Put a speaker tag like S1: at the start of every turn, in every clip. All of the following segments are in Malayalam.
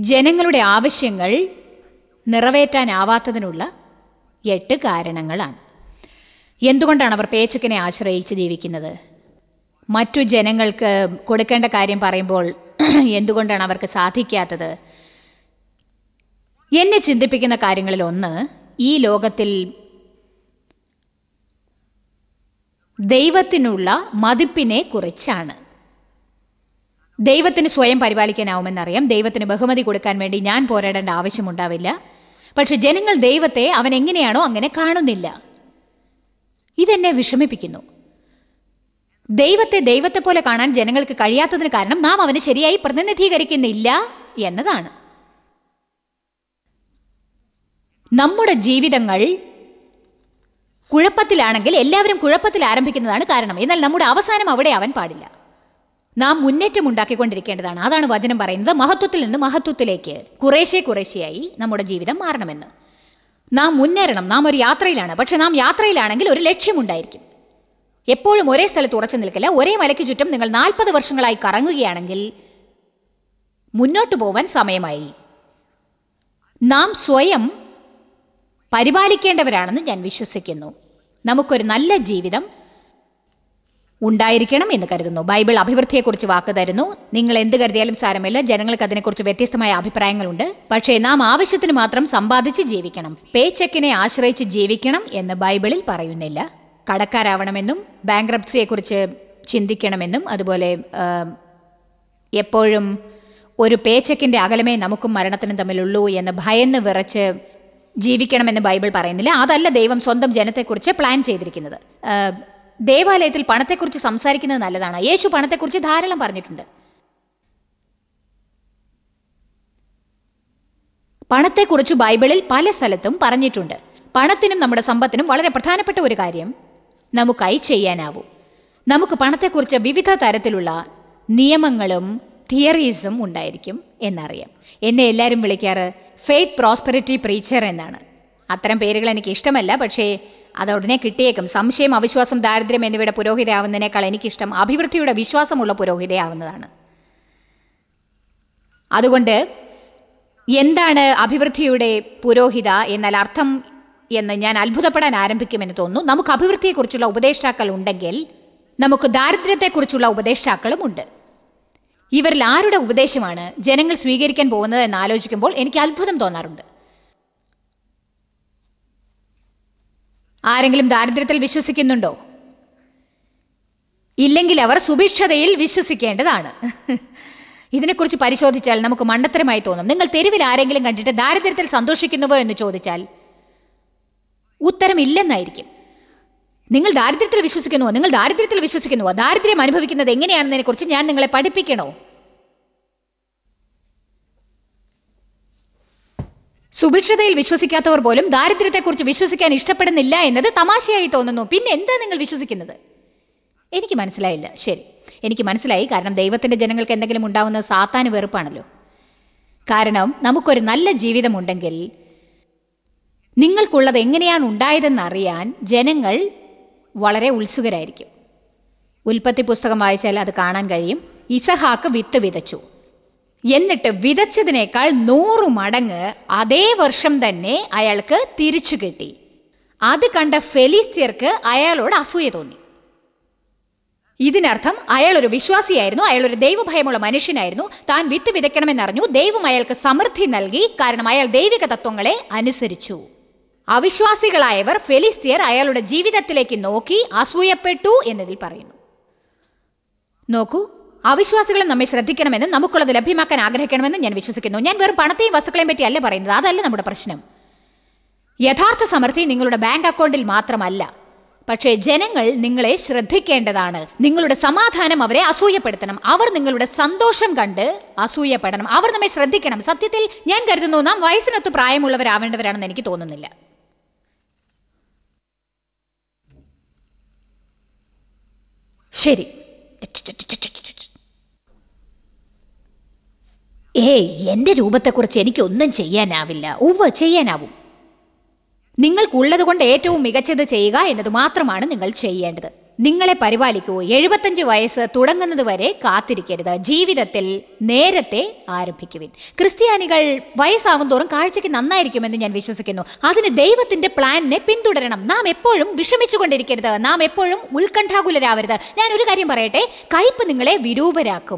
S1: ജനങ്ങളുടെ ആവശ്യങ്ങൾ നിറവേറ്റാനാവാത്തതിനുള്ള എട്ട് കാരണങ്ങളാണ് എന്തുകൊണ്ടാണ് അവർ പേച്ചക്കിനെ ആശ്രയിച്ച് ജീവിക്കുന്നത് മറ്റു ജനങ്ങൾക്ക് കൊടുക്കേണ്ട കാര്യം പറയുമ്പോൾ എന്തുകൊണ്ടാണ് അവർക്ക് സാധിക്കാത്തത് എന്നെ ചിന്തിപ്പിക്കുന്ന കാര്യങ്ങളിൽ ഒന്ന് ഈ ലോകത്തിൽ ദൈവത്തിനുള്ള മതിപ്പിനെ കുറിച്ചാണ് ദൈവത്തിന് സ്വയം പരിപാലിക്കാനാവുമെന്നറിയാം ദൈവത്തിന് ബഹുമതി കൊടുക്കാൻ വേണ്ടി ഞാൻ പോരാടേണ്ട ആവശ്യമുണ്ടാവില്ല പക്ഷെ ജനങ്ങൾ ദൈവത്തെ അവൻ എങ്ങനെയാണോ അങ്ങനെ കാണുന്നില്ല ഇതെന്നെ വിഷമിപ്പിക്കുന്നു ദൈവത്തെ ദൈവത്തെ പോലെ കാണാൻ ജനങ്ങൾക്ക് കഴിയാത്തതിന് കാരണം നാം അവനെ ശരിയായി പ്രതിനിധീകരിക്കുന്നില്ല എന്നതാണ് നമ്മുടെ ജീവിതങ്ങൾ കുഴപ്പത്തിലാണെങ്കിൽ എല്ലാവരും കുഴപ്പത്തിൽ ആരംഭിക്കുന്നതാണ് കാരണം എന്നാൽ നമ്മുടെ അവസാനം അവിടെ ആവാൻ പാടില്ല നാം മുന്നേറ്റം ഉണ്ടാക്കിക്കൊണ്ടിരിക്കേണ്ടതാണ് അതാണ് വചനം പറയുന്നത് മഹത്വത്തിൽ നിന്ന് മഹത്വത്തിലേക്ക് കുറേശ്ശെ കുറേശ്ശെയായി നമ്മുടെ ജീവിതം മാറണമെന്ന് നാം മുന്നേറണം നാം ഒരു യാത്രയിലാണ് പക്ഷെ നാം യാത്രയിലാണെങ്കിൽ ഒരു ലക്ഷ്യമുണ്ടായിരിക്കും എപ്പോഴും ഒരേ സ്ഥലത്ത് ഉറച്ചു നിൽക്കില്ല ഒരേ മലയ്ക്ക് ചുറ്റും നിങ്ങൾ നാൽപ്പത് വർഷങ്ങളായി കറങ്ങുകയാണെങ്കിൽ മുന്നോട്ട് പോവാൻ സമയമായി നാം സ്വയം പരിപാലിക്കേണ്ടവരാണെന്ന് ഞാൻ വിശ്വസിക്കുന്നു നമുക്കൊരു നല്ല ജീവിതം ഉണ്ടായിരിക്കണം എന്ന് കരുതുന്നു ബൈബിൾ അഭിവൃദ്ധിയെക്കുറിച്ച് വാക്ക് തരുന്നു നിങ്ങൾ എന്ത് കരുതിയാലും സാരമില്ല ജനങ്ങൾക്ക് അതിനെക്കുറിച്ച് വ്യത്യസ്തമായ അഭിപ്രായങ്ങളുണ്ട് പക്ഷേ നാം ആവശ്യത്തിന് മാത്രം സമ്പാദിച്ച് ജീവിക്കണം പേ ചെക്കിനെ ആശ്രയിച്ച് ജീവിക്കണം എന്ന് ബൈബിളിൽ പറയുന്നില്ല കടക്കാരാവണമെന്നും ബാങ്ക്രപ്സിയെക്കുറിച്ച് ചിന്തിക്കണമെന്നും അതുപോലെ ആ, എപ്പോഴും ഒരു പേ ചെക്കിൻ്റെ അകലമേ നമുക്കും മരണത്തിനും തമ്മിലുള്ളൂ എന്ന് ഭയന്ന് വിറച്ച് ജീവിക്കണമെന്ന് ബൈബിൾ പറയുന്നില്ല അതല്ല ദൈവം സ്വന്തം ജനത്തെക്കുറിച്ച് പ്ലാൻ ചെയ്തിരിക്കുന്നത് ആ, ദേവാലയത്തിൽ പണത്തെക്കുറിച്ച് സംസാരിക്കുന്നത് നല്ലതാണ് യേശു പണത്തെക്കുറിച്ച് ധാരാളം പറഞ്ഞിട്ടുണ്ട് പണത്തെക്കുറിച്ച് ബൈബിളിൽ പല സ്ഥലത്തും പറഞ്ഞിട്ടുണ്ട് പണത്തിനും നമ്മുടെ സമ്പത്തിനും വളരെ പ്രധാനപ്പെട്ട ഒരു കാര്യം നമുക്കായി ചെയ്യാനാവും നമുക്ക് പണത്തെക്കുറിച്ച് വിവിധ തരത്തിലുള്ള നിയമങ്ങളും തിയറീസും ഉണ്ടായിരിക്കും എന്നറിയാം എന്നെ എല്ലാവരും വിളിക്കാറ് ഫെയ്ത്ത് പ്രോസ്പെറിറ്റി പ്രീച്ചർ എന്നാണ് അത്തരം പേരുകൾ എനിക്ക് ഇഷ്ടമല്ല പക്ഷേ അത് ഉടനെ കിട്ടിയേക്കും സംശയം അവിശ്വാസം ദാരിദ്ര്യം എന്നിവയുടെ പുരോഹിതയാവുന്നതിനേക്കാൾ എനിക്കിഷ്ടം അഭിവൃദ്ധിയുടെ വിശ്വാസമുള്ള പുരോഹിതയാവുന്നതാണ് അതുകൊണ്ട് എന്താണ് അഭിവൃദ്ധിയുടെ പുരോഹിത എന്നാൽ അർത്ഥം എന്ന് ഞാൻ അത്ഭുതപ്പെടാൻ ആരംഭിക്കുമെന്ന് തോന്നുന്നു നമുക്ക് അഭിവൃദ്ധിയെക്കുറിച്ചുള്ള ഉപദേഷ്ടാക്കൾ ഉണ്ടെങ്കിൽ നമുക്ക് ദാരിദ്ര്യത്തെക്കുറിച്ചുള്ള ഉപദേഷ്ടാക്കളും ഉണ്ട് ഇവരിൽ ആരുടെ ഉപദേശമാണ് ജനങ്ങൾ സ്വീകരിക്കാൻ പോകുന്നത് എന്ന് ആലോചിക്കുമ്പോൾ എനിക്ക് അത്ഭുതം തോന്നാറുണ്ട് ആരെങ്കിലും ദാരിദ്ര്യത്തിൽ വിശ്വസിക്കുന്നുണ്ടോ ഇല്ലെങ്കിൽ അവർ സുഭിക്ഷതയിൽ വിശ്വസിക്കേണ്ടതാണ് ഇതിനെക്കുറിച്ച് പരിശോധിച്ചാൽ നമുക്ക് മണ്ടത്തരമായി തോന്നും നിങ്ങൾ തെരുവിൽ ആരെങ്കിലും കണ്ടിട്ട് ദാരിദ്ര്യത്തിൽ സന്തോഷിക്കുന്നുവോ എന്ന് ചോദിച്ചാൽ ഉത്തരം ഇല്ലെന്നായിരിക്കും നിങ്ങൾ ദാരിദ്ര്യത്തിൽ വിശ്വസിക്കുന്നുവോ നിങ്ങൾ ദാരിദ്ര്യത്തിൽ വിശ്വസിക്കുന്നുവോ ദാരിദ്ര്യം അനുഭവിക്കുന്നത് എങ്ങനെയാണെന്നതിനെ കുറിച്ച് ഞാൻ നിങ്ങളെ പഠിപ്പിക്കണോ സുഭിക്ഷതയിൽ വിശ്വസിക്കാത്തവർ പോലും ദാരിദ്ര്യത്തെക്കുറിച്ച് വിശ്വസിക്കാൻ ഇഷ്ടപ്പെടുന്നില്ല എന്നത് തമാശയായി തോന്നുന്നു പിന്നെ എന്താ നിങ്ങൾ വിശ്വസിക്കുന്നത് എനിക്ക് മനസ്സിലായില്ല ശരി എനിക്ക് മനസ്സിലായി കാരണം ദൈവത്തിൻ്റെ ജനങ്ങൾക്ക് എന്തെങ്കിലും ഉണ്ടാവുന്നത് സാത്താന് വെറുപ്പാണല്ലോ കാരണം നമുക്കൊരു നല്ല ജീവിതമുണ്ടെങ്കിൽ നിങ്ങൾക്കുള്ളത് എങ്ങനെയാണ് ഉണ്ടായതെന്ന് അറിയാൻ ജനങ്ങൾ വളരെ ഉത്സുകരായിരിക്കും ഉൽപ്പത്തി പുസ്തകം വായിച്ചാൽ അത് കാണാൻ കഴിയും ഇസഹാക്ക് വിത്ത് വിതച്ചു എന്നിട്ട് വിതച്ചതിനേക്കാൾ നൂറു മടങ്ങ് അതേ വർഷം തന്നെ അയാൾക്ക് തിരിച്ചു കിട്ടി അത് കണ്ട ഫെലിസ്ത്യർക്ക് അയാളോട് അസൂയ തോന്നി ഇതിനർത്ഥം അയാൾ ഒരു വിശ്വാസിയായിരുന്നു അയാൾ ഒരു ദൈവഭയമുള്ള മനുഷ്യനായിരുന്നു താൻ വിത്ത് വിതയ്ക്കണമെന്നറിഞ്ഞു ദൈവം അയാൾക്ക് സമൃദ്ധി നൽകി കാരണം അയാൾ ദൈവിക തത്വങ്ങളെ അനുസരിച്ചു അവിശ്വാസികളായവർ ഫെലിസ്ത്യർ അയാളുടെ ജീവിതത്തിലേക്ക് നോക്കി അസൂയപ്പെട്ടു എന്നതിൽ പറയുന്നു നോക്കൂ അവിശ്വാസികളും നമ്മെ ശ്രദ്ധിക്കണമെന്നും നമുക്കുള്ളത് ലഭ്യമാക്കാൻ ആഗ്രഹിക്കണമെന്നും ഞാൻ വിശ്വസിക്കുന്നു ഞാൻ വെറും പണത്തെയും വസ്തുക്കളെയും പറ്റി അല്ല പറയുന്നത് അതല്ല നമ്മുടെ പ്രശ്നം യഥാർത്ഥ സമൃദ്ധി നിങ്ങളുടെ ബാങ്ക് അക്കൗണ്ടിൽ മാത്രമല്ല പക്ഷേ ജനങ്ങൾ നിങ്ങളെ ശ്രദ്ധിക്കേണ്ടതാണ് നിങ്ങളുടെ സമാധാനം അവരെ അസൂയപ്പെടുത്തണം അവർ നിങ്ങളുടെ സന്തോഷം കണ്ട് അസൂയപ്പെടണം അവർ നമ്മെ ശ്രദ്ധിക്കണം സത്യത്തിൽ ഞാൻ കരുതുന്നു നാം വയസ്സിനൊത്ത് പ്രായമുള്ളവരാവേണ്ടവരാണെന്ന് എനിക്ക് തോന്നുന്നില്ല ശരി ഏയ് എൻ്റെ രൂപത്തെക്കുറിച്ച് എനിക്കൊന്നും ചെയ്യാനാവില്ല ഉവ്വ് ചെയ്യാനാവും നിങ്ങൾക്കുള്ളത് കൊണ്ട് ഏറ്റവും മികച്ചത് ചെയ്യുക എന്നത് മാത്രമാണ് നിങ്ങൾ ചെയ്യേണ്ടത് നിങ്ങളെ പരിപാലിക്കൂ എഴുപത്തഞ്ച് വയസ്സ് തുടങ്ങുന്നത് വരെ കാത്തിരിക്കരുത് ജീവിതത്തിൽ നേരത്തെ ആരംഭിക്കുവിൻ ക്രിസ്ത്യാനികൾ വയസ്സാകും തോറും കാഴ്ചയ്ക്ക് നന്നായിരിക്കുമെന്ന് ഞാൻ വിശ്വസിക്കുന്നു അതിന് ദൈവത്തിന്റെ പ്ലാനിനെ പിന്തുടരണം നാം എപ്പോഴും വിഷമിച്ചുകൊണ്ടിരിക്കരുത് നാം എപ്പോഴും ഉത്കണ്ഠാകുലരാവരുത് ഞാൻ ഒരു കാര്യം പറയട്ടെ കയ്പ് നിങ്ങളെ വിരൂപരാക്കും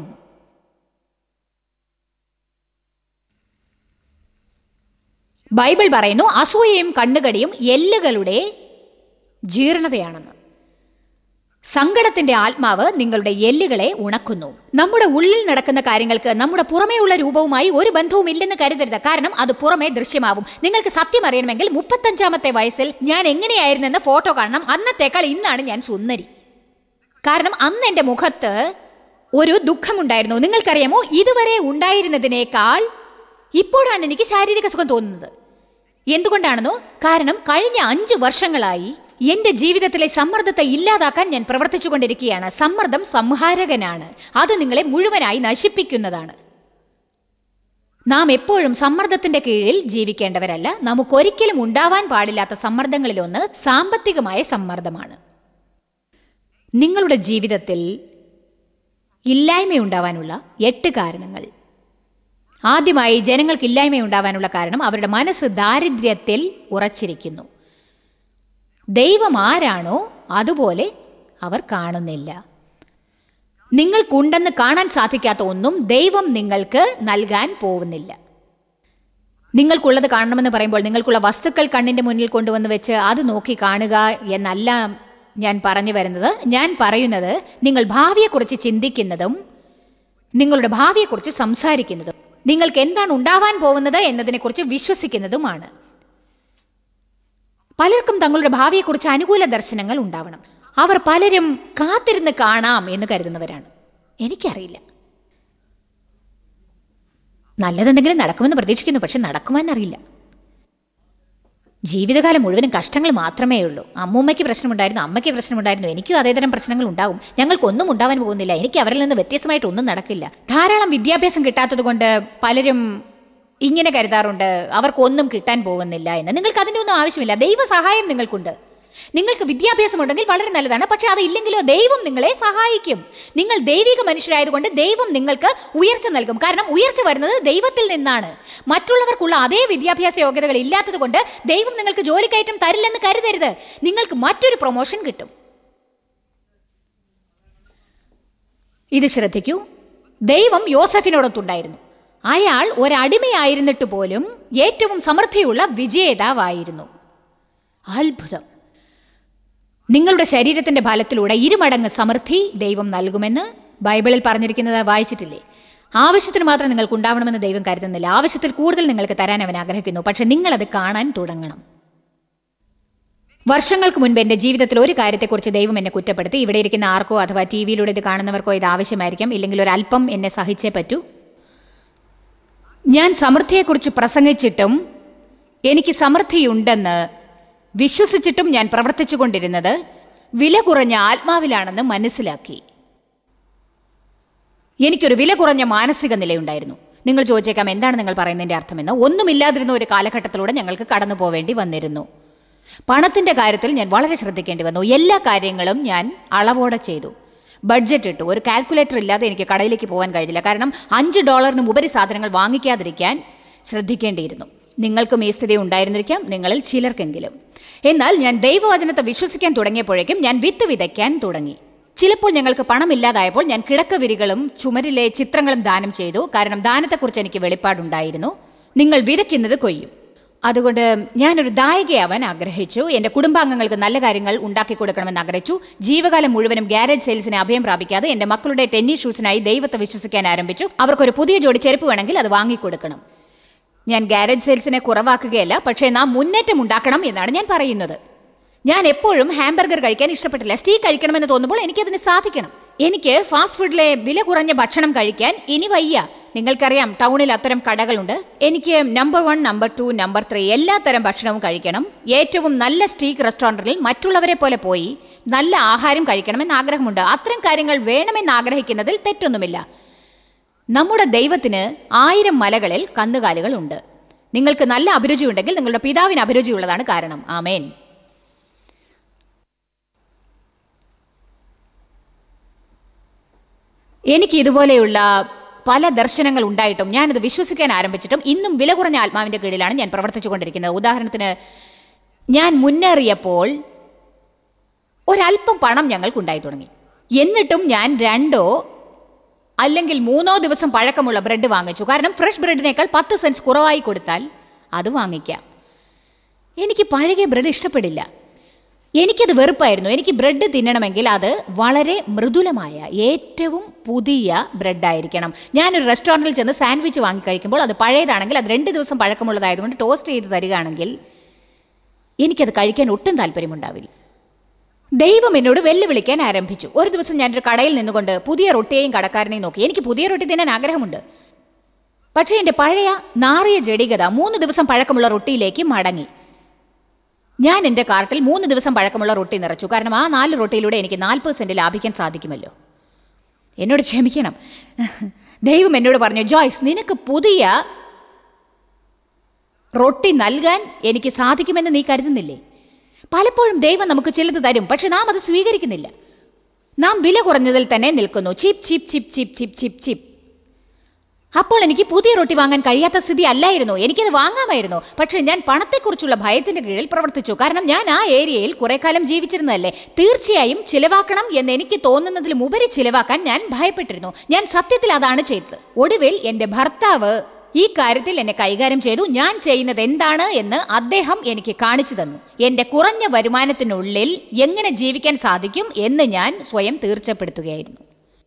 S1: ബൈബിൾ പറയുന്നു അസൂയയും കണ്ണുകടിയും എല്ലുകളുടെ ജീർണതയാണെന്ന് സങ്കടത്തിന്റെ ആത്മാവ് നിങ്ങളുടെ എല്ലുകളെ ഉണക്കുന്നു നമ്മുടെ ഉള്ളിൽ നടക്കുന്ന കാര്യങ്ങൾക്ക് നമ്മുടെ പുറമേയുള്ള രൂപവുമായി ഒരു ബന്ധവും ഇല്ലെന്ന് കരുതരുത് കാരണം അത് പുറമേ ദൃശ്യമാവും നിങ്ങൾക്ക് സത്യം അറിയണമെങ്കിൽ മുപ്പത്തഞ്ചാമത്തെ വയസ്സിൽ ഞാൻ എങ്ങനെയായിരുന്നെന്ന് ഫോട്ടോ കാണണം അന്നത്തേക്കാൾ ഇന്നാണ് ഞാൻ സുന്ദരി കാരണം അന്ന് എൻ്റെ മുഖത്ത് ഒരു ദുഃഖമുണ്ടായിരുന്നു നിങ്ങൾക്കറിയാമോ ഇതുവരെ ഉണ്ടായിരുന്നതിനേക്കാൾ ഇപ്പോഴാണ് എനിക്ക് ശാരീരിക സുഖം തോന്നുന്നത് എന്തുകൊണ്ടാണെന്നോ കാരണം കഴിഞ്ഞ അഞ്ച് വർഷങ്ങളായി എന്റെ ജീവിതത്തിലെ സമ്മർദ്ദത്തെ ഇല്ലാതാക്കാൻ ഞാൻ പ്രവർത്തിച്ചുകൊണ്ടിരിക്കുകയാണ് സമ്മർദ്ദം സംഹാരകനാണ് അത് നിങ്ങളെ മുഴുവനായി നശിപ്പിക്കുന്നതാണ് നാം എപ്പോഴും സമ്മർദ്ദത്തിന്റെ കീഴിൽ ജീവിക്കേണ്ടവരല്ല നമുക്കൊരിക്കലും ഉണ്ടാവാൻ പാടില്ലാത്ത സമ്മർദ്ദങ്ങളിലൊന്ന് സാമ്പത്തികമായ സമ്മർദ്ദമാണ് നിങ്ങളുടെ ജീവിതത്തിൽ ഇല്ലായ്മയുണ്ടാവാനുള്ള എട്ട് കാരണങ്ങൾ ആദ്യമായി ജനങ്ങൾക്ക് ഇല്ലായ്മയുണ്ടാവാനുള്ള കാരണം അവരുടെ മനസ്സ് ദാരിദ്ര്യത്തിൽ ഉറച്ചിരിക്കുന്നു ദൈവം ആരാണോ അതുപോലെ അവർ കാണുന്നില്ല നിങ്ങൾക്കുണ്ടെന്ന് കാണാൻ സാധിക്കാത്ത ഒന്നും ദൈവം നിങ്ങൾക്ക് നൽകാൻ പോകുന്നില്ല നിങ്ങൾക്കുള്ളത് കാണണമെന്ന് പറയുമ്പോൾ നിങ്ങൾക്കുള്ള വസ്തുക്കൾ കണ്ണിൻ്റെ മുന്നിൽ കൊണ്ടുവന്ന് വെച്ച് അത് നോക്കി കാണുക എന്നല്ല ഞാൻ പറഞ്ഞു വരുന്നത് ഞാൻ പറയുന്നത് നിങ്ങൾ ഭാവിയെക്കുറിച്ച് ചിന്തിക്കുന്നതും നിങ്ങളുടെ ഭാവിയെക്കുറിച്ച് സംസാരിക്കുന്നതും നിങ്ങൾക്ക് എന്താണ് ഉണ്ടാവാൻ പോകുന്നത് എന്നതിനെക്കുറിച്ച് വിശ്വസിക്കുന്നതുമാണ് പലർക്കും തങ്ങളുടെ ഭാവിയെക്കുറിച്ച് അനുകൂല ദർശനങ്ങൾ ഉണ്ടാവണം അവർ പലരും കാത്തിരുന്ന് കാണാം എന്ന് കരുതുന്നവരാണ് എനിക്കറിയില്ല നല്ലതെന്തെങ്കിലും നടക്കുമെന്ന് പ്രതീക്ഷിക്കുന്നു പക്ഷെ നടക്കുമെന്നറിയില്ല ജീവിതകാലം മുഴുവനും കഷ്ടങ്ങൾ മാത്രമേ ഉള്ളൂ അമ്മൂമ്മയ്ക്ക് പ്രശ്നമുണ്ടായിരുന്നു അമ്മയ്ക്ക് പ്രശ്നമുണ്ടായിരുന്നു എനിക്കും അതേതരം പ്രശ്നങ്ങൾ ഉണ്ടാവും ഞങ്ങൾക്കൊന്നും ഉണ്ടാവാൻ പോകുന്നില്ല എനിക്ക് അവരിൽ നിന്ന് വ്യത്യസ്തമായിട്ട് ഒന്നും നടക്കില്ല ധാരാളം വിദ്യാഭ്യാസം കിട്ടാത്തത് കൊണ്ട് പലരും ഇങ്ങനെ കരുതാറുണ്ട് അവർക്കൊന്നും കിട്ടാൻ പോകുന്നില്ല എന്ന് നിങ്ങൾക്ക് അതിൻ്റെ ഒന്നും ആവശ്യമില്ല ദൈവസഹായം നിങ്ങൾക്കുണ്ട് നിങ്ങൾക്ക് വിദ്യാഭ്യാസം ഉണ്ടെങ്കിൽ വളരെ നല്ലതാണ് പക്ഷെ അത് ഇല്ലെങ്കിലോ ദൈവം നിങ്ങളെ സഹായിക്കും നിങ്ങൾ ദൈവിക മനുഷ്യരായതുകൊണ്ട് ദൈവം നിങ്ങൾക്ക് ഉയർച്ച നൽകും കാരണം ഉയർച്ച വരുന്നത് ദൈവത്തിൽ നിന്നാണ് മറ്റുള്ളവർക്കുള്ള അതേ വിദ്യാഭ്യാസ യോഗ്യതകൾ ഇല്ലാത്തത് കൊണ്ട് ദൈവം നിങ്ങൾക്ക് ജോലിക്കയറ്റം തരില്ലെന്ന് കരുതരുത് നിങ്ങൾക്ക് മറ്റൊരു പ്രൊമോഷൻ കിട്ടും ഇത് ശ്രദ്ധിക്കൂ ദൈവം യോസഫിനോടൊത്തുണ്ടായിരുന്നു അയാൾ ഒരടിമയായിരുന്നിട്ട് പോലും ഏറ്റവും സമൃദ്ധിയുള്ള വിജേതാവായിരുന്നു അത്ഭുതം നിങ്ങളുടെ ശരീരത്തിന്റെ ഫലത്തിലൂടെ ഇരുമടങ്ങ് സമൃദ്ധി ദൈവം നൽകുമെന്ന് ബൈബിളിൽ പറഞ്ഞിരിക്കുന്നത് വായിച്ചിട്ടില്ലേ ആവശ്യത്തിന് മാത്രം നിങ്ങൾക്ക് ഉണ്ടാവണമെന്ന് ദൈവം കരുതുന്നില്ല ആവശ്യത്തിൽ കൂടുതൽ നിങ്ങൾക്ക് തരാൻ അവൻ ആഗ്രഹിക്കുന്നു പക്ഷെ നിങ്ങളത് കാണാൻ തുടങ്ങണം വർഷങ്ങൾക്ക് മുൻപ് എൻ്റെ ജീവിതത്തിൽ ഒരു കാര്യത്തെക്കുറിച്ച് ദൈവം എന്നെ കുറ്റപ്പെടുത്തി ഇവിടെ ഇരിക്കുന്ന ആർക്കോ അഥവാ ടി വിയിലൂടെ ഇത് കാണുന്നവർക്കോ ഇത് ആവശ്യമായിരിക്കും ഇല്ലെങ്കിൽ ഒരു അല്പം എന്നെ സഹിച്ചേ പറ്റൂ ഞാൻ സമൃദ്ധിയെക്കുറിച്ച് പ്രസംഗിച്ചിട്ടും എനിക്ക് സമൃദ്ധിയുണ്ടെന്ന് വിശ്വസിച്ചിട്ടും ഞാൻ പ്രവർത്തിച്ചുകൊണ്ടിരുന്നത് വില കുറഞ്ഞ ആത്മാവിലാണെന്ന് മനസ്സിലാക്കി എനിക്കൊരു വില കുറഞ്ഞ മാനസിക നിലയുണ്ടായിരുന്നു നിങ്ങൾ ചോദിച്ചേക്കാം എന്താണ് നിങ്ങൾ പറയുന്നതിൻ്റെ അർത്ഥമെന്ന് ഒന്നുമില്ലാതിരുന്ന ഒരു കാലഘട്ടത്തിലൂടെ ഞങ്ങൾക്ക് കടന്നു പോവേണ്ടി വന്നിരുന്നു പണത്തിൻ്റെ കാര്യത്തിൽ ഞാൻ വളരെ ശ്രദ്ധിക്കേണ്ടി വന്നു എല്ലാ കാര്യങ്ങളും ഞാൻ അളവോടെ ചെയ്തു ബഡ്ജറ്റ് ഇട്ടു ഒരു കാൽക്കുലേറ്റർ ഇല്ലാതെ എനിക്ക് കടയിലേക്ക് പോകാൻ കഴിഞ്ഞില്ല കാരണം അഞ്ച് ഡോളറിനും ഉപരി സാധനങ്ങൾ വാങ്ങിക്കാതിരിക്കാൻ ശ്രദ്ധിക്കേണ്ടിയിരുന്നു നിങ്ങൾക്കും ഈ സ്ഥിതി ഉണ്ടായിരുന്നിരിക്കാം നിങ്ങളിൽ ചിലർക്കെങ്കിലും എന്നാൽ ഞാൻ ദൈവവചനത്തെ വിശ്വസിക്കാൻ തുടങ്ങിയപ്പോഴേക്കും ഞാൻ വിത്ത് വിതയ്ക്കാൻ തുടങ്ങി ചിലപ്പോൾ ഞങ്ങൾക്ക് പണമില്ലാതായപ്പോൾ ഞാൻ കിടക്കവിരികളും ചുമരിലെ ചിത്രങ്ങളും ദാനം ചെയ്തു കാരണം ദാനത്തെക്കുറിച്ച് എനിക്ക് വെളിപ്പാടുണ്ടായിരുന്നു നിങ്ങൾ വിതയ്ക്കുന്നത് കൊയ്യും അതുകൊണ്ട് ഞാനൊരു ദായികയാവാൻ ആഗ്രഹിച്ചു എൻ്റെ കുടുംബാംഗങ്ങൾക്ക് നല്ല കാര്യങ്ങൾ ഉണ്ടാക്കി കൊടുക്കണമെന്ന് ആഗ്രഹിച്ചു ജീവകാലം മുഴുവനും ഗ്യാരേജ് സെയിൽസിനെ അഭയം പ്രാപിക്കാതെ എൻ്റെ മക്കളുടെ ടെന്നീസ് ഷൂസിനായി ദൈവത്തെ വിശ്വസിക്കാൻ ആരംഭിച്ചു അവർക്കൊരു പുതിയ ജോഡി ചെരുപ്പ് വേണമെങ്കിൽ അത് വാങ്ങിക്കൊടുക്കണം ഞാൻ ഗാരേജ് സെയിൽസിനെ കുറവാക്കുകയല്ല പക്ഷേ നാം മുന്നേറ്റം ഉണ്ടാക്കണം എന്നാണ് ഞാൻ പറയുന്നത് ഞാൻ എപ്പോഴും ഹാംബർഗർ കഴിക്കാൻ ഇഷ്ടപ്പെട്ടില്ല സ്റ്റീക്ക് കഴിക്കണമെന്ന് തോന്നുമ്പോൾ എനിക്കതിന് സാധിക്കണം എനിക്ക് ഫാസ്റ്റ് ഫുഡിലെ വില കുറഞ്ഞ ഭക്ഷണം കഴിക്കാൻ ഇനി വയ്യ നിങ്ങൾക്കറിയാം ടൗണിൽ അത്തരം കടകളുണ്ട് എനിക്ക് number one number two number three എല്ലാ തരം ഭക്ഷണവും കഴിക്കണം ഏറ്റവും നല്ല സ്റ്റീക്ക് റെസ്റ്റോറൻറ്റിൽ മറ്റുള്ളവരെ പോലെ പോയി നല്ല ആഹാരം കഴിക്കണമെന്ന് ആഗ്രഹമുണ്ട് അത്തരം കാര്യങ്ങൾ വേണമെന്ന് ആഗ്രഹിക്കുന്നതിൽ തെറ്റൊന്നുമില്ല നമ്മുടെ ദൈവത്തിന് ആയിരം മലകളിൽ കന്നുകാലികൾ ഉണ്ട് നിങ്ങൾക്ക് നല്ല അഭിരുചി ഉണ്ടെങ്കിൽ നിങ്ങളുടെ പിതാവിന് അഭിരുചിയുള്ളതാണ് കാരണം ആമേൻ എനിക്ക് ഇതുപോലെയുള്ള പല ദർശനങ്ങൾ ഉണ്ടായിട്ടും ഞാനത് വിശ്വസിക്കാൻ ആരംഭിച്ചിട്ടും ഇന്നും വില കുറഞ്ഞ ആത്മാവിൻ്റെ കീഴിലാണ് ഞാൻ പ്രവർത്തിച്ചു കൊണ്ടിരിക്കുന്നത് ഉദാഹരണത്തിന് ഞാൻ മുന്നേറിയപ്പോൾ ഒരല്പം പണം ഞങ്ങൾക്കുണ്ടായി തുടങ്ങി എന്നിട്ടും ഞാൻ രണ്ടോ അല്ലെങ്കിൽ മൂന്നോ ദിവസം പഴക്കമുള്ള ബ്രെഡ് വാങ്ങിച്ചു കാരണം ഫ്രഷ് ബ്രെഡിനേക്കാൾ പത്ത് സെൻസ് കുറവായി കൊടുത്താൽ അത് വാങ്ങിക്കാം എനിക്ക് പഴകിയ ബ്രെഡ് ഇഷ്ടപ്പെടില്ല എനിക്കത് വെറുപ്പായിരുന്നു എനിക്ക് ബ്രെഡ് തിന്നണമെങ്കിൽ അത് വളരെ മൃദുലമായ ഏറ്റവും പുതിയ ബ്രെഡായിരിക്കണം ഞാനൊരു റെസ്റ്റോറൻറ്റിൽ ചെന്ന് സാൻഡ്വിച്ച് വാങ്ങി കഴിക്കുമ്പോൾ അത് പഴയതാണെങ്കിൽ അത് രണ്ട് ദിവസം പഴക്കമുള്ളതായതുകൊണ്ട് ടോസ്റ്റ് ചെയ്ത് തരികയാണെങ്കിൽ എനിക്കത് കഴിക്കാൻ ഒട്ടും താല്പര്യമുണ്ടാവില്ല ദൈവം എന്നോട് വെല്ലുവിളിക്കാൻ ആരംഭിച്ചു ഒരു ദിവസം ഞാനൊരു കടയിൽ നിന്നുകൊണ്ട് പുതിയ റൊട്ടിയെയും കടക്കാരനെയും നോക്കി എനിക്ക് പുതിയ റൊട്ടി തിന്നാൻ ആഗ്രഹമുണ്ട് പക്ഷേ എൻ്റെ പഴയ നാറിയ ജഡികത മൂന്ന് ദിവസം പഴക്കമുള്ള റൊട്ടിയിലേക്ക് മടങ്ങി ഞാൻ എൻ്റെ കാർട്ടിൽ മൂന്ന് ദിവസം പഴക്കമുള്ള റൊട്ടി നിറച്ചു കാരണം ആ നാല് റൊട്ടിയിലൂടെ എനിക്ക് നാൽപ്പത് സെൻറ്റ് ലാഭിക്കാൻ സാധിക്കുമല്ലോ എന്നോട് ക്ഷമിക്കണം ദൈവം എന്നോട് പറഞ്ഞു ജോയ്സ് നിനക്ക് പുതിയ റൊട്ടി നൽകാൻ എനിക്ക് സാധിക്കുമെന്ന് നീ കരുതുന്നില്ലേ പലപ്പോഴും ദൈവം നമുക്ക് ചിലത് തരും പക്ഷെ നാം അത് സ്വീകരിക്കുന്നില്ല നാം വില കുറഞ്ഞതിൽ തന്നെ നിൽക്കുന്നു chip chip chip chip chip chip chip അപ്പോൾ എനിക്ക് പുതിയ റൊട്ടി വാങ്ങാൻ കഴിയാത്ത സ്ഥിതി അല്ലായിരുന്നു എനിക്കത് വാങ്ങാമായിരുന്നു പക്ഷേ ഞാൻ പണത്തെക്കുറിച്ചുള്ള ഭയത്തിന്റെ കീഴിൽ പ്രവർത്തിച്ചു കാരണം ഞാൻ ആ ഏരിയയിൽ കുറെ കാലം ജീവിച്ചിരുന്നതല്ലേ തീർച്ചയായും ചിലവാക്കണം എന്ന് എനിക്ക് തോന്നുന്നതിലും ഉപരി ചിലവാക്കാൻ ഞാൻ ഭയപ്പെട്ടിരുന്നു ഞാൻ സത്യത്തിൽ അതാണ് ചെയ്തത് ഒടുവിൽ എൻ്റെ ഭർത്താവ് ഈ കാര്യത്തിൽ എന്നെ കൈകാര്യം ചെയ്തു ഞാൻ ചെയ്യുന്നത് എന്താണ് എന്ന് അദ്ദേഹം എനിക്ക് കാണിച്ചു തന്നു എൻ്റെ കുറഞ്ഞ വരുമാനത്തിനുള്ളിൽ എങ്ങനെ ജീവിക്കാൻ സാധിക്കും എന്ന് ഞാൻ സ്വയം തീർച്ചപ്പെടുത്തുകയായിരുന്നു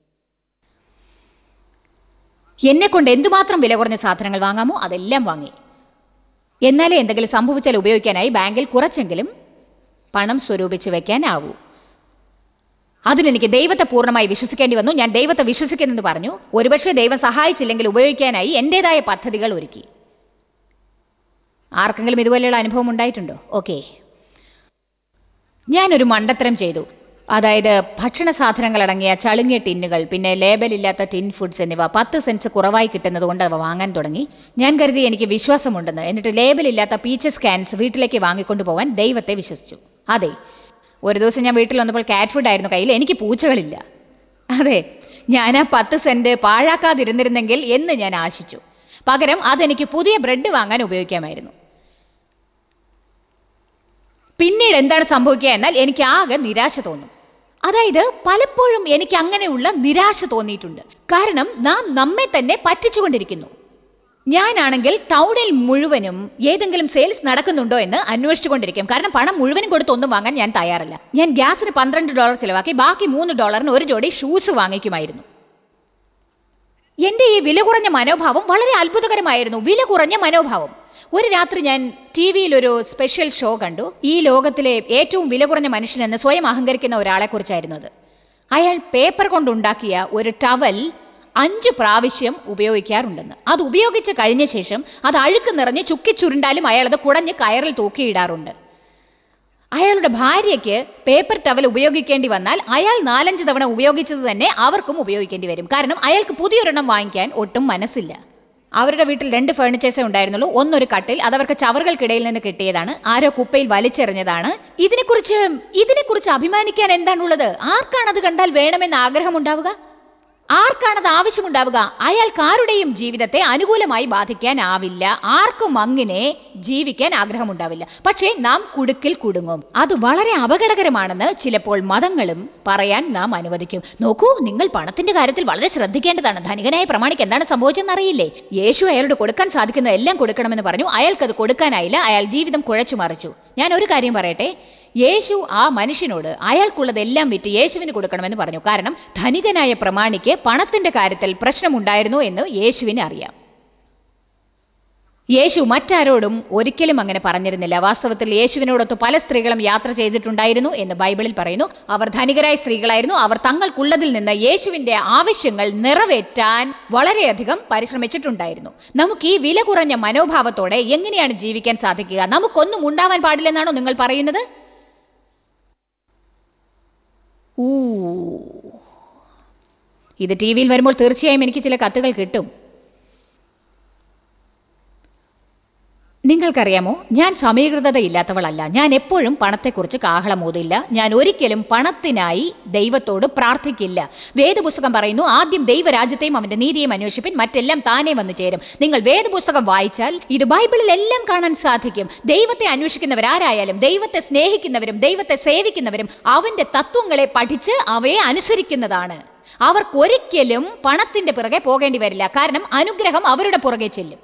S1: എന്നെ കൊണ്ട് എന്തുമാത്രം വില കുറഞ്ഞ സാധനങ്ങൾ വാങ്ങാമോ അതെല്ലാം വാങ്ങി എന്നാലേ എന്തെങ്കിലും സംഭവിച്ചാൽ ഉപയോഗിക്കാനായി ബാങ്കിൽ കുറച്ചെങ്കിലും പണം സ്വരൂപിച്ച് വെക്കാനാവൂ അതിനെനിക്ക് ദൈവത്തെ പൂർണ്ണമായി വിശ്വസിക്കേണ്ടി വന്നു ഞാൻ ദൈവത്തെ വിശ്വസിക്കുന്നെന്ന് പറഞ്ഞു ഒരുപക്ഷെ ദൈവം സഹായിച്ചില്ലെങ്കിൽ ഉപയോഗിക്കാനായി എൻ്റെതായ പദ്ധതികൾ ഒരുക്കി ആർക്കെങ്കിലും ഇതുപോലെയുള്ള അനുഭവം ഉണ്ടായിട്ടുണ്ടോ ഓക്കെ ഞാനൊരു മണ്ടത്തരം ചെയ്തു അതായത് ഭക്ഷണ സാധനങ്ങൾ അടങ്ങിയ ചളുങ്ങിയ ടിന്നുകൾ പിന്നെ ലേബലില്ലാത്ത ടിൻ ഫുഡ്സ് എന്നിവ പത്ത് സെൻസ് കുറവായി കിട്ടുന്നത് കൊണ്ട് അവ വാങ്ങാൻ തുടങ്ങി ഞാൻ കരുതി എനിക്ക് വിശ്വാസമുണ്ടെന്ന് എന്നിട്ട് ലേബലില്ലാത്ത പീച്ചസ് ക്യാൻസ് വീട്ടിലേക്ക് വാങ്ങിക്കൊണ്ടു പോകാൻ ദൈവത്തെ വിശ്വസിച്ചു അതെ ഒരു ദിവസം ഞാൻ വീട്ടിൽ വന്നപ്പോൾ കാറ്റ് ഫുഡ് ആയിരുന്നു കയ്യിൽ എനിക്ക് പൂച്ചകളില്ല അതെ ഞാൻ ആ പത്ത് സെൻറ്റ് പാഴാക്കാതിരുന്നിരുന്നെങ്കിൽ എന്ന് ഞാൻ ആശിച്ചു പകരം അതെനിക്ക് പുതിയ ബ്രെഡ് വാങ്ങാൻ ഉപയോഗിക്കാമായിരുന്നു പിന്നീട് എന്താണ് സംഭവിക്കുക എന്നാൽ എനിക്ക് ആകെ നിരാശ തോന്നും അതായത് പലപ്പോഴും എനിക്ക് അങ്ങനെയുള്ള നിരാശ തോന്നിയിട്ടുണ്ട് കാരണം നാം നമ്മെ തന്നെ പറ്റിച്ചുകൊണ്ടിരിക്കുന്നു ഞാനാണെങ്കിൽ ടൗണിൽ മുഴുവനും ഏതെങ്കിലും സെയിൽസ് നടക്കുന്നുണ്ടോ എന്ന് അന്വേഷിച്ചുകൊണ്ടിരിക്കും കാരണം പണം മുഴുവനും കൊടുത്ത് ഒന്നും വാങ്ങാൻ ഞാൻ തയ്യാറല്ല ഞാൻ ഗ്യാസിന് പന്ത്രണ്ട് ഡോളർ ചിലവാക്കി ബാക്കി മൂന്ന് ഡോളറിന് ഒരു ജോഡി ഷൂസ് വാങ്ങിക്കുമായിരുന്നു എൻ്റെ ഈ വില കുറഞ്ഞ മനോഭാവം വളരെ അത്ഭുതകരമായിരുന്നു വില കുറഞ്ഞ മനോഭാവം ഒരു രാത്രി ഞാൻ ടി വിയിൽ ഒരു സ്പെഷ്യൽ ഷോ കണ്ടു ഈ ലോകത്തിലെ ഏറ്റവും വില കുറഞ്ഞ മനുഷ്യനെന്ന് സ്വയം അഹങ്കരിക്കുന്ന ഒരാളെ കുറിച്ചായിരുന്നു അത് അയാൾ പേപ്പർ കൊണ്ടുണ്ടാക്കിയ ഒരു ടവൽ അഞ്ച് പ്രാവശ്യം ഉപയോഗിക്കാറുണ്ടെന്ന് അത് ഉപയോഗിച്ച് കഴിഞ്ഞ ശേഷം അത് അഴുക്ക് നിറഞ്ഞ് ചുക്കിച്ചുരുണ്ടാലും അയാൾ അത് കുടഞ്ഞ് കയറിൽ തൂക്കിയിടാറുണ്ട് അയാളുടെ ഭാര്യയ്ക്ക് പേപ്പർ ടവൽ ഉപയോഗിക്കേണ്ടി വന്നാൽ അയാൾ നാലഞ്ച് തവണ ഉപയോഗിച്ചത് തന്നെ അവർക്കും ഉപയോഗിക്കേണ്ടി വരും കാരണം അയാൾക്ക് പുതിയൊരെണ്ണം വാങ്ങിക്കാൻ ഒട്ടും മനസ്സില്ല അവരുടെ വീട്ടിൽ രണ്ട് ഫേർണിച്ചേഴ്സേ ഉണ്ടായിരുന്നുള്ളൂ ഒന്നൊരു കട്ടിൽ അതവർക്ക് ചവറുകൾക്കിടയിൽ നിന്ന് കിട്ടിയതാണ് ആരോ കുപ്പയിൽ വലിച്ചെറിഞ്ഞതാണ് ഇതിനെക്കുറിച്ച് ഇതിനെക്കുറിച്ച് അഭിമാനിക്കാൻ എന്താണുള്ളത് ആർക്കാണത് കണ്ടാൽ വേണമെന്ന് ആഗ്രഹമുണ്ടാവുക ആർക്കാണത് ആവശ്യമുണ്ടാവുക അയാൾക്ക് ആരുടെയും ജീവിതത്തെ അനുകൂലമായി ബാധിക്കാനാവില്ല ആർക്കും അങ്ങനെ ജീവിക്കാൻ ആഗ്രഹമുണ്ടാവില്ല പക്ഷേ നാം കുടുക്കിൽ കുടുങ്ങും അത് വളരെ അപകടകരമാണെന്ന് ചിലപ്പോൾ മതങ്ങളും പറയാൻ നാം അനുവദിക്കും നോക്കൂ നിങ്ങൾ പണത്തിന്റെ കാര്യത്തിൽ വളരെ ശ്രദ്ധിക്കേണ്ടതാണ് ധനികനായ പ്രമാണിക്ക് എന്താണ് സംഭവിച്ചെന്ന് അറിയില്ലേ യേശു അയാളോട് കൊടുക്കാൻ സാധിക്കുന്ന എല്ലാം കൊടുക്കണമെന്ന് പറഞ്ഞു അയാൾക്കത് കൊടുക്കാനായില്ല അയാൾ ജീവിതം കുഴച്ചു മറിച്ചു ഞാൻ ഒരു കാര്യം പറയട്ടെ യേശു ആ മനുഷ്യനോട് അയാൾക്കുള്ളതെല്ലാം വിറ്റ് യേശുവിന് കൊടുക്കണമെന്ന് പറഞ്ഞു കാരണം ധനികനായ പ്രമാണിക്ക് പണത്തിന്റെ കാര്യത്തിൽ പ്രശ്നമുണ്ടായിരുന്നു എന്ന് യേശുവിന് അറിയാം യേശു മറ്റാരോടും ഒരിക്കലും അങ്ങനെ പറഞ്ഞിരുന്നില്ല വാസ്തവത്തിൽ യേശുവിനോടൊത്ത് പല സ്ത്രീകളും യാത്ര ചെയ്തിട്ടുണ്ടായിരുന്നു എന്ന് ബൈബിളിൽ പറയുന്നു അവർ ധനികരായ സ്ത്രീകളായിരുന്നു അവർ തങ്ങൾക്കുള്ളതിൽ നിന്ന് യേശുവിന്റെ ആവശ്യങ്ങൾ നിറവേറ്റാൻ വളരെയധികം പരിശ്രമിച്ചിട്ടുണ്ടായിരുന്നു നമുക്ക് ഈ വില കുറഞ്ഞ മനോഭാവത്തോടെ എങ്ങനെയാണ് ജീവിക്കാൻ സാധിക്കുക നമുക്കൊന്നും ഉണ്ടാവാൻ പാടില്ലെന്നാണോ നിങ്ങൾ പറയുന്നത് ഊ ഇത് ടി വിയിൽ വരുമ്പോൾ തീർച്ചയായും എനിക്ക് ചില കത്തുകൾ കിട്ടും നിങ്ങൾക്കറിയാമോ ഞാൻ സമീകൃതതയില്ലാത്തവളല്ല ഞാൻ എപ്പോഴും പണത്തെക്കുറിച്ച് കാഹളമോതില്ല ഞാൻ ഒരിക്കലും പണത്തിനായി ദൈവത്തോട് പ്രാർത്ഥിക്കില്ല വേദപുസ്തകം പറയുന്നു ആദ്യം ദൈവരാജ്യത്തെയും അവന്റെ നീതിയെയും അന്വേഷിപ്പിൻ മറ്റെല്ലാം താനേ വന്നു ചേരും നിങ്ങൾ വേദപുസ്തകം വായിച്ചാൽ ഇത് ബൈബിളിൽ എല്ലാം കാണാൻ സാധിക്കും ദൈവത്തെ അന്വേഷിക്കുന്നവരാരായാലും ദൈവത്തെ സ്നേഹിക്കുന്നവരും ദൈവത്തെ സേവിക്കുന്നവരും അവന്റെ തത്വങ്ങളെ പഠിച്ച് അവയെ അനുസരിക്കുന്നതാണ് അവർക്കൊരിക്കലും പണത്തിന്റെ പിറകെ പോകേണ്ടി വരില്ല കാരണം അനുഗ്രഹം അവരുടെ പുറകെ ചെല്ലും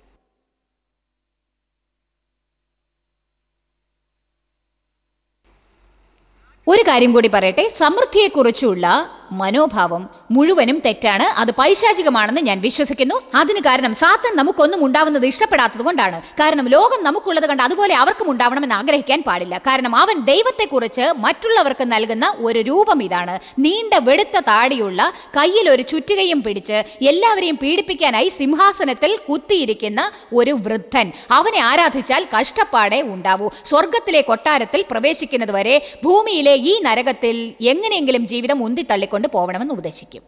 S1: ഒരു കാര്യം കൂടി പറയട്ടെ സമൃദ്ധിയെക്കുറിച്ചുള്ള മനോഭാവം മുഴുവനും തെറ്റാണ് അത് പൈശാചികമാണെന്ന് ഞാൻ വിശ്വസിക്കുന്നു അതിന് കാരണം സാത്തൻ നമുക്കൊന്നും ഉണ്ടാവുന്നത് ഇഷ്ടപ്പെടാത്തത് കൊണ്ടാണ് കാരണം ലോകം നമുക്കുള്ളത് കണ്ട് അതുപോലെ അവർക്കും ഉണ്ടാവണമെന്ന് ആഗ്രഹിക്കാൻ പാടില്ല കാരണം അവൻ ദൈവത്തെക്കുറിച്ച് മറ്റുള്ളവർക്ക് നൽകുന്ന ഒരു രൂപം ഇതാണ് നീണ്ട വെടുത്ത താടിയുള്ള കയ്യിൽ ഒരു ചുറ്റുകയും പിടിച്ച് എല്ലാവരെയും പീഡിപ്പിക്കാനായി സിംഹാസനത്തിൽ കുത്തിയിരിക്കുന്ന ഒരു വൃദ്ധൻ അവനെ ആരാധിച്ചാൽ കഷ്ടപ്പാടേ ഉണ്ടാവൂ സ്വർഗത്തിലെ കൊട്ടാരത്തിൽ പ്രവേശിക്കുന്നത് വരെ ഭൂമിയിലെ ഈ നരകത്തിൽ എങ്ങനെയെങ്കിലും ജീവിതം ഉന്തിത്തള്ളിക്കൊണ്ട് പോകണമെന്ന് ഉപദേശിക്കും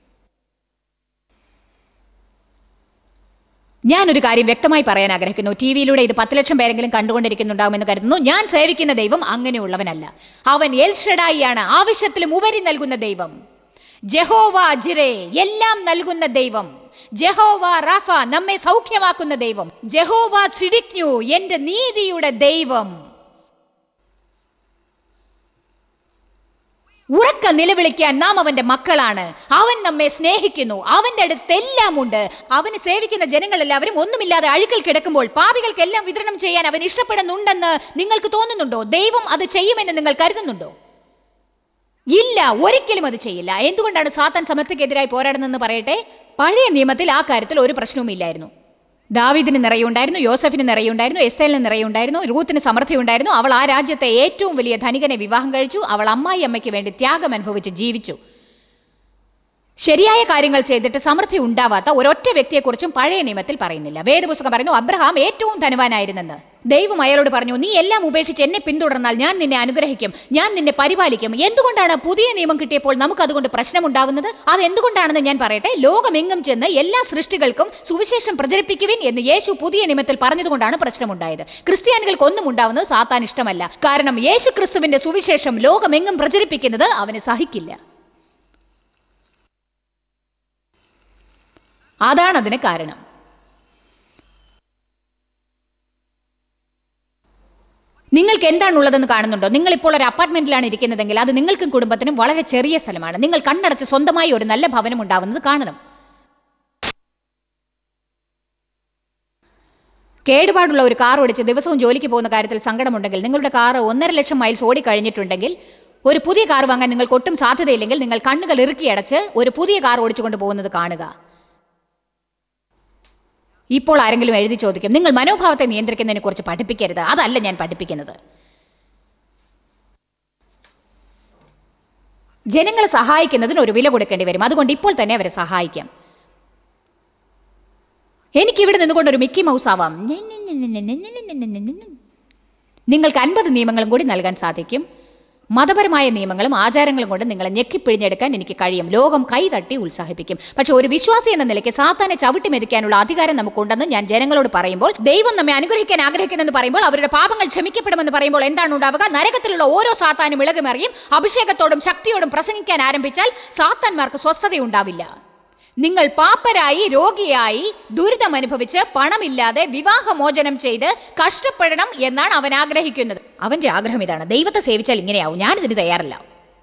S1: ഞാനൊരു കാര്യം വ്യക്തമായി പറയാൻ ആഗ്രഹിക്കുന്നു ടി വിയിലൂടെ ഇത് പത്ത് ലക്ഷം പേരെങ്കിലും കണ്ടുകൊണ്ടിരിക്കുന്നുണ്ടാവുമെന്ന് കരുതുന്നു ഞാൻ സേവിക്കുന്ന ദൈവം അങ്ങനെയുള്ളവനല്ല അവൻ എൽഷഡായിയാണ് ആവശ്യത്തിലും ഉപരി നൽകുന്ന ദൈവം ജഹോവ ജിറേ എല്ലാം നൽകുന്ന ദൈവം ജഹോവ റാഫ നമ്മെ സൗഖ്യമാക്കുന്ന ദൈവം ജഹോവ സിഡിക്ഞ്ഞു എന്റെ നീതിയുടെ ദൈവം ഉറക്ക നിലവിളിക്കാൻ നാം അവന്റെ മക്കളാണ് അവൻ നമ്മെ സ്നേഹിക്കുന്നു അവന്റെ അടുത്ത് എല്ലാം ഉണ്ട് അവന് സേവിക്കുന്ന ജനങ്ങൾ എല്ലാവരും ഒന്നുമില്ലാതെ അഴുക്കൽ കിടക്കുമ്പോൾ പാപികൾക്കെല്ലാം വിതരണം ചെയ്യാൻ അവൻ ഇഷ്ടപ്പെടുന്നുണ്ടെന്ന് നിങ്ങൾക്ക് തോന്നുന്നുണ്ടോ ദൈവം അത് ചെയ്യുമെന്ന് നിങ്ങൾ കരുതുന്നുണ്ടോ ഇല്ല ഒരിക്കലും അത് ചെയ്യില്ല എന്തുകൊണ്ടാണ് സാത്താൻ സമർത്ഥയ്ക്കെതിരായി പോരാടുന്നതെന്ന് പറയട്ടെ പഴയ നിയമത്തിൽ ആ കാര്യത്തിൽ ഒരു പ്രശ്നവും ഇല്ലായിരുന്നു ദാവീദിന് നിറയുണ്ടായിരുന്നു യോസഫിന് നിറയുണ്ടായിരുന്നു എസ്തേലിന് നിറയുണ്ടായിരുന്നു റൂത്തിന് സമൃദ്ധി ഉണ്ടായിരുന്നു അവൾ ആ രാജ്യത്തെ ഏറ്റവും വലിയ ധനികനെ വിവാഹം കഴിച്ചു അവൾ അമ്മായി അമ്മയ്ക്ക് വേണ്ടി ത്യാഗം അനുഭവിച്ച് ജീവിച്ചു ശരിയായ കാര്യങ്ങൾ ചെയ്തിട്ട് സമൃദ്ധി ഉണ്ടാവാത്ത ഒരൊറ്റ വ്യക്തിയെക്കുറിച്ചും പഴയ നിയമത്തിൽ പറയുന്നില്ല വേദപുസ്തകം പറയുന്നു അബ്രഹാം ഏറ്റവും ധനവാനായിരുന്നെന്ന് ദൈവം അയാളോട് പറഞ്ഞു നീ എല്ലാം ഉപേക്ഷിച്ച് എന്നെ പിന്തുടർന്നാൽ ഞാൻ നിന്നെ അനുഗ്രഹിക്കും ഞാൻ നിന്നെ പരിപാലിക്കും എന്തുകൊണ്ടാണ് പുതിയ നിയമം കിട്ടിയപ്പോൾ നമുക്ക് അതുകൊണ്ട് പ്രശ്നമുണ്ടാവുന്നത് അത് എന്തുകൊണ്ടാണെന്ന് ഞാൻ പറയട്ടെ ലോകമെങ്ങും ചെന്ന് എല്ലാ സൃഷ്ടികൾക്കും സുവിശേഷം പ്രചരിപ്പിക്കുവിൻ എന്ന് യേശു പുതിയ നിയമത്തിൽ പറഞ്ഞതുകൊണ്ടാണ് പ്രശ്നമുണ്ടായത് ക്രിസ്ത്യാനികൾക്ക് ഒന്നും ഉണ്ടാവുന്നത് സാത്താൻ ഇഷ്ടമല്ല കാരണം യേശു ക്രിസ്തുവിന്റെ സുവിശേഷം ലോകമെങ്ങും പ്രചരിപ്പിക്കുന്നത് അവന് സഹിക്കില്ല അതാണ് അതിന് കാരണം നിങ്ങൾക്ക് എന്താണുള്ളതെന്ന് കാണുന്നുണ്ടോ നിങ്ങൾ ഇപ്പോൾ ഒരു അപ്പാർട്ട്മെന്റിലാണ് ഇരിക്കുന്നതെങ്കിൽ അത് നിങ്ങൾക്കും കുടുംബത്തിനും വളരെ ചെറിയ സ്ഥലമാണ് നിങ്ങൾ കണ്ണടച്ച് സ്വന്തമായി ഒരു നല്ല ഭവനം ഉണ്ടാവുന്നത് കാണണം കേടുപാടുള്ള ഒരു കാർ ഓടിച്ച് ദിവസവും ജോലിക്ക് പോകുന്ന കാര്യത്തിൽ സങ്കടമുണ്ടെങ്കിൽ നിങ്ങളുടെ കാർ ഒന്നര ലക്ഷം മൈൽസ് ഓടിക്കഴിഞ്ഞിട്ടുണ്ടെങ്കിൽ ഒരു പുതിയ കാർ വാങ്ങാൻ നിങ്ങൾക്ക് ഒട്ടും സാധ്യതയില്ലെങ്കിൽ നിങ്ങൾ കണ്ണുകൾ ഇറുക്കി അടച്ച് ഒരു പുതിയ കാർ ഓടിച്ചുകൊണ്ട് പോകുന്നത് കാണുക ഇപ്പോൾ ആരെങ്കിലും എഴുതി ചോദിക്കും നിങ്ങൾ മനോഭാവത്തെ നിയന്ത്രിക്കുന്നതിനെ കുറിച്ച് പഠിപ്പിക്കരുത് അതല്ല ഞാൻ പഠിപ്പിക്കുന്നത് ജനങ്ങളെ സഹായിക്കുന്നതിന് ഒരു വില കൊടുക്കേണ്ടി വരും അതുകൊണ്ട് ഇപ്പോൾ തന്നെ അവരെ സഹായിക്കാം എനിക്കിവിടെ നിന്നുകൊണ്ട് ഒരു മിക്കി മൗസ് ആവാം നിങ്ങൾക്ക് അൻപത് നിയമങ്ങളും കൂടി നൽകാൻ സാധിക്കും മതപരമായ നിയമങ്ങളും ആചാരങ്ങളും കൊണ്ട് നിങ്ങളെ ഞെക്കിപ്പിഴിഞ്ഞെടുക്കാൻ എനിക്ക് കഴിയും ലോകം കൈതട്ടി ഉത്സാഹിപ്പിക്കും പക്ഷെ ഒരു വിശ്വാസി എന്ന നിലയ്ക്ക് സാത്താനെ ചവിട്ടി മെതിക്കാനുള്ള അധികാരം നമുക്കുണ്ടെന്ന് ഞാൻ ജനങ്ങളോട് പറയുമ്പോൾ ദൈവം നമ്മെ അനുഗ്രഹിക്കാൻ ആഗ്രഹിക്കുന്നെന്ന് പറയുമ്പോൾ അവരുടെ പാപങ്ങൾ ക്ഷമിക്കപ്പെടുമെന്ന് പറയുമ്പോൾ എന്താണ് ഉണ്ടാവുക നരകത്തിലുള്ള ഓരോ സാത്താനും ഇളകുമറിയും അഭിഷേകത്തോടും ശക്തിയോടും പ്രസംഗിക്കാൻ ആരംഭിച്ചാൽ സാത്താന്മാർക്ക് സ്വസ്ഥതയുണ്ടാവില്ല നിങ്ങൾ പാപ്പരായി രോഗിയായി ദുരിതം അനുഭവിച്ച് പണമില്ലാതെ വിവാഹമോചനം ചെയ്ത് കഷ്ടപ്പെടണം എന്നാണ് അവൻ ആഗ്രഹിക്കുന്നത് അവന്റെ ആഗ്രഹം ഇതാണ് ദൈവത്തെ സേവിച്ചാൽ ഇങ്ങനെയാവും ഞാനിതിന് തയ്യാറല്ല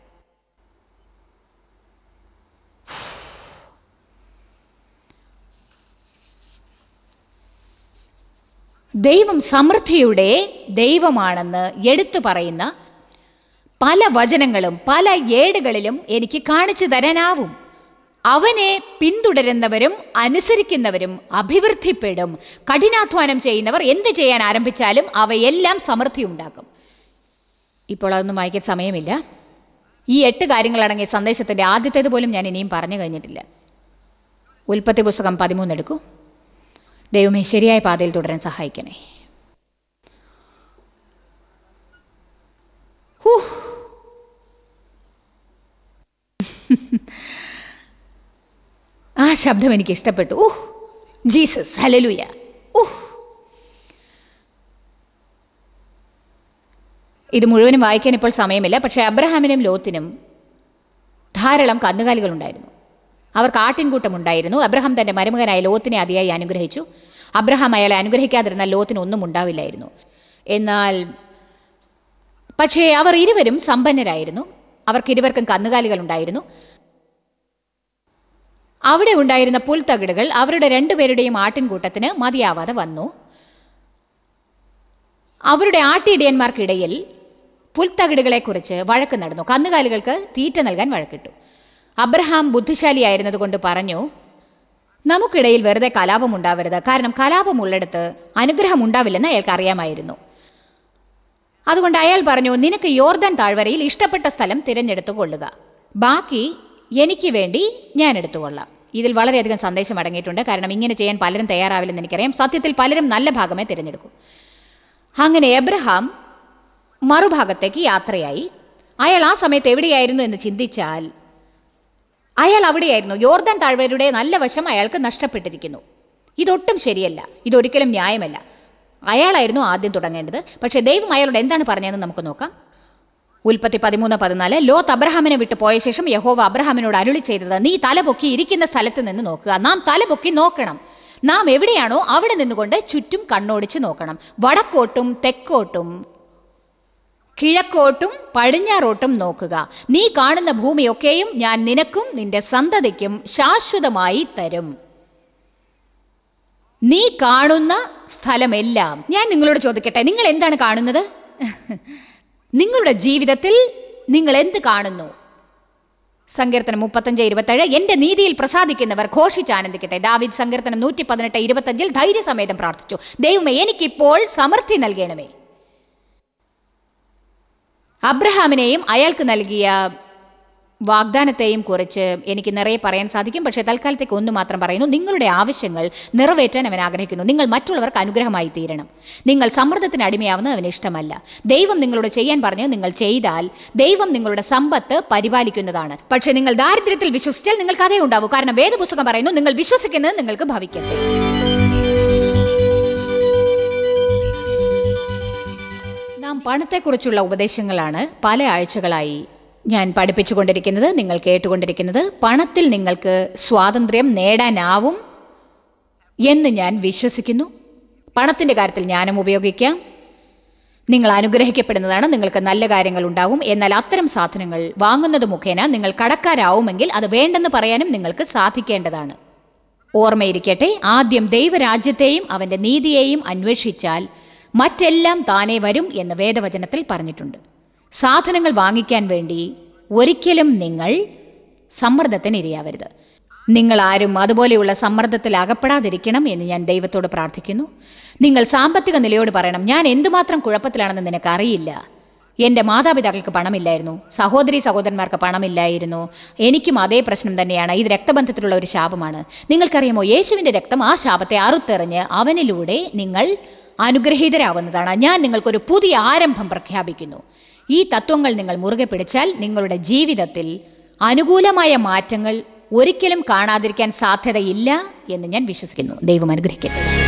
S1: ദൈവം സമൃദ്ധിയുടെ ദൈവമാണെന്ന് എടുത്തു പറയുന്ന പല വചനങ്ങളും പല ഏടുകളിലും എനിക്ക് കാണിച്ചു തരാനാവും അവനെ പിന്തുടരുന്നവരും അനുസരിക്കുന്നവരും അഭിവൃദ്ധിപ്പെടും കഠിനാധ്വാനം ചെയ്യുന്നവർ എന്ത് ചെയ്യാൻ ആരംഭിച്ചാലും അവയെല്ലാം സമൃദ്ധി ഉണ്ടാക്കും ഇപ്പോൾ അതൊന്നും വായിക്കാൻ സമയമില്ല ഈ എട്ട് കാര്യങ്ങളടങ്ങിയ സന്ദേശത്തിൻ്റെ ആദ്യത്തേത് പോലും ഞാൻ ഇനിയും പറഞ്ഞു കഴിഞ്ഞിട്ടില്ല ഉൽപ്പത്തി പുസ്തകം പതിമൂന്ന് എടുക്കൂ ദൈവമേ ശരിയായ പാതയിൽ തുടരാൻ സഹായിക്കണേ ഹൂ ആ ശബ്ദം എനിക്ക് ഇഷ്ടപ്പെട്ടു ഊഹ് ജീസസ് ഹലലുയ ഊഹ് ഇത് മുഴുവനും വായിക്കാൻ ഇപ്പോൾ സമയമില്ല പക്ഷേ അബ്രഹാമിനും ലോത്തിനും ധാരാളം കന്നുകാലികളുണ്ടായിരുന്നു അവർക്ക് ആട്ടിൻകൂട്ടമുണ്ടായിരുന്നു അബ്രഹാം തൻ്റെ മരുമകനായ ലോത്തിനെ അതിയായി അനുഗ്രഹിച്ചു അബ്രഹാം അയാളെ അനുഗ്രഹിക്കാതിരുന്നാൽ ലോത്തിന് ഒന്നും ഉണ്ടാവില്ലായിരുന്നു എന്നാൽ പക്ഷേ അവർ ഇരുവരും സമ്പന്നരായിരുന്നു അവർക്ക് ഇരുവർക്കും കന്നുകാലികളുണ്ടായിരുന്നു അവിടെ ഉണ്ടായിരുന്ന പുൽത്തകിടുകൾ അവരുടെ രണ്ടുപേരുടെയും ആട്ടിൻകൂട്ടത്തിന് മതിയാവാതെ വന്നു അവരുടെ ആട്ടിയിടിയന്മാർക്കിടയിൽ പുൽത്തകിടുകളെക്കുറിച്ച് വഴക്ക് നടന്നു കന്നുകാലികൾക്ക് തീറ്റ നൽകാൻ വഴക്കിട്ടു അബ്രഹാം ബുദ്ധിശാലിയായിരുന്നതുകൊണ്ട് പറഞ്ഞു നമുക്കിടയിൽ വെറുതെ കലാപമുണ്ടാവരുത് കാരണം കലാപമുള്ളിടത്ത് അനുഗ്രഹം ഉണ്ടാവില്ലെന്ന് അയാൾക്ക് അറിയാമായിരുന്നു അതുകൊണ്ട് അയാൾ പറഞ്ഞു നിനക്ക് യോർദാൻ താഴ്വരയിൽ ഇഷ്ടപ്പെട്ട സ്ഥലം തിരഞ്ഞെടുത്തു കൊള്ളുക ബാക്കി എനിക്ക് വേണ്ടി ഞാൻ എടുത്തുകൊള്ളാം ഇതിൽ വളരെയധികം സന്ദേശം അടങ്ങിയിട്ടുണ്ട് കാരണം ഇങ്ങനെ ചെയ്യാൻ പലരും തയ്യാറാവില്ലെന്ന് എനിക്കറിയാം സത്യത്തിൽ പലരും നല്ല ഭാഗമേ തിരഞ്ഞെടുക്കൂ അങ്ങനെ എബ്രഹാം മറുഭാഗത്തേക്ക് യാത്രയായി അയാൾ ആ സമയത്ത് എവിടെയായിരുന്നു എന്ന് ചിന്തിച്ചാൽ അയാൾ അവിടെയായിരുന്നു യോർദാൻ താഴ്വരയുടെ നല്ല വശം അയാൾക്ക് നഷ്ടപ്പെട്ടിരിക്കുന്നു ഇതൊട്ടും ശരിയല്ല ഇതൊരിക്കലും ന്യായമല്ല അയാളായിരുന്നു ആദ്യം തുടങ്ങേണ്ടത് പക്ഷേ ദൈവം അയാളോട് എന്താണ് പറഞ്ഞതെന്ന് നമുക്ക് നോക്കാം ഉൽപ്പത്തി പതിമൂന്ന് പതിനാല് ലോത്ത് അബ്രഹാമിനെ വിട്ടു പോയ ശേഷം യഹോവ അബ്രഹാമിനോട് അരുളി ചെയ്തത് നീ തലപൊക്കി ഇരിക്കുന്ന സ്ഥലത്ത് നിന്ന് നോക്കുക നാം തലപൊക്കി നോക്കണം നാം എവിടെയാണോ അവിടെ നിന്നുകൊണ്ട് ചുറ്റും കണ്ണോടിച്ച് നോക്കണം വടക്കോട്ടും തെക്കോട്ടും കിഴക്കോട്ടും പടിഞ്ഞാറോട്ടും നോക്കുക നീ കാണുന്ന ഭൂമിയൊക്കെയും ഞാൻ നിനക്കും നിന്റെ സന്തതിക്കും ശാശ്വതമായി തരും നീ കാണുന്ന സ്ഥലമെല്ലാം ഞാൻ നിങ്ങളോട് ചോദിക്കട്ടെ നിങ്ങൾ എന്താണ് കാണുന്നത് നിങ്ങളുടെ ജീവിതത്തിൽ നിങ്ങൾ എന്ത് കാണുന്നു സങ്കീർത്തനം മുപ്പത്തഞ്ച് ഇരുപത്തേഴ് എന്റെ നീതിയിൽ പ്രസാദിക്കുന്നവർ ഘോഷിച്ചാനന്ദിക്കട്ടെ ദാവിദ് സങ്കീർത്തനം നൂറ്റി പതിനെട്ട് ഇരുപത്തഞ്ചിൽ ധൈര്യസമേതം പ്രാർത്ഥിച്ചു ദൈവമേ എനിക്കിപ്പോൾ സമൃദ്ധി നൽകണമേ അബ്രഹാമിനെയും അയാൾക്ക് നൽകിയ വാഗ്ദാനത്തെയും കുറിച്ച് എനിക്ക് നിറയെ പറയാൻ സാധിക്കും പക്ഷേ തൽക്കാലത്തേക്ക് ഒന്ന് മാത്രം പറയുന്നു നിങ്ങളുടെ ആവശ്യങ്ങൾ നിറവേറ്റാൻ അവൻ ആഗ്രഹിക്കുന്നു നിങ്ങൾ മറ്റുള്ളവർക്ക് അനുഗ്രഹമായി തീരണം നിങ്ങൾ സമ്മർദ്ദത്തിന് അടിമയാവുന്നത് അവന് ഇഷ്ടമല്ല ദൈവം നിങ്ങളോട് ചെയ്യാൻ പറഞ്ഞ് നിങ്ങൾ ചെയ്താൽ ദൈവം നിങ്ങളുടെ സമ്പത്ത് പരിപാലിക്കുന്നതാണ് പക്ഷേ നിങ്ങൾ ദാരിദ്ര്യത്തിൽ വിശ്വസിച്ചാൽ നിങ്ങൾക്ക് അതേ ഉണ്ടാവൂ കാരണം വേദപുസ്തകം പറയുന്നു നിങ്ങൾ വിശ്വസിക്കുന്നത് നിങ്ങൾക്ക് ഭവിക്കട്ടെ നാം പണത്തെക്കുറിച്ചുള്ള ഉപദേശങ്ങളാണ് പല ആഴ്ചകളായി ഞാൻ പഠിപ്പിച്ചുകൊണ്ടിരിക്കുന്നത് നിങ്ങൾ കേട്ടുകൊണ്ടിരിക്കുന്നത് പണത്തിൽ നിങ്ങൾക്ക് സ്വാതന്ത്ര്യം നേടാനാവും എന്ന് ഞാൻ വിശ്വസിക്കുന്നു പണത്തിൻ്റെ കാര്യത്തിൽ ജ്ഞാനം ഉപയോഗിക്കാം നിങ്ങൾ അനുഗ്രഹിക്കപ്പെടുന്നതാണ് നിങ്ങൾക്ക് നല്ല കാര്യങ്ങൾ ഉണ്ടാവും എന്നാൽ അത്തരം സാധനങ്ങൾ വാങ്ങുന്നത് മുഖേന നിങ്ങൾ കടക്കാരാവുമെങ്കിൽ അത് വേണ്ടെന്ന് പറയാനും നിങ്ങൾക്ക് സാധിക്കേണ്ടതാണ് ഓർമ്മയിരിക്കട്ടെ ആദ്യം ദൈവരാജ്യത്തെയും അവൻ്റെ നീതിയെയും അന്വേഷിച്ചാൽ മറ്റെല്ലാം താനേ വരും എന്ന് വേദവചനത്തിൽ പറഞ്ഞിട്ടുണ്ട് സാധനങ്ങൾ വാങ്ങിക്കാൻ വേണ്ടി ഒരിക്കലും നിങ്ങൾ സമ്മർദ്ദത്തിന് ഇരയാവരുത് നിങ്ങൾ ആരും അതുപോലെയുള്ള സമ്മർദ്ദത്തിൽ അകപ്പെടാതിരിക്കണം എന്ന് ഞാൻ ദൈവത്തോട് പ്രാർത്ഥിക്കുന്നു നിങ്ങൾ സാമ്പത്തിക നിലയോട് പറയണം ഞാൻ എന്തുമാത്രം കുഴപ്പത്തിലാണെന്ന് നിനക്കറിയില്ല എൻ്റെ മാതാപിതാക്കൾക്ക് പണമില്ലായിരുന്നു സഹോദരി സഹോദരന്മാർക്ക് പണമില്ലായിരുന്നു എനിക്കും അതേ പ്രശ്നം തന്നെയാണ് ഇത് രക്തബന്ധത്തിലുള്ള ഒരു ശാപമാണ് നിങ്ങൾക്കറിയാമോ യേശുവിൻ്റെ രക്തം ആ ശാപത്തെ അറുത്തെറിഞ്ഞ് അവനിലൂടെ നിങ്ങൾ അനുഗ്രഹീതരാവുന്നതാണ് ഞാൻ നിങ്ങൾക്കൊരു പുതിയ ആരംഭം പ്രഖ്യാപിക്കുന്നു ഈ തത്വങ്ങൾ നിങ്ങൾ മുറുകെ പിടിച്ചാൽ നിങ്ങളുടെ ജീവിതത്തിൽ അനുകൂലമായ മാറ്റങ്ങൾ ഒരിക്കലും കാണാതിരിക്കാൻ സാധ്യതയില്ല എന്ന് ഞാൻ വിശ്വസിക്കുന്നു ദൈവം അനുഗ്രഹിക്കട്ടെ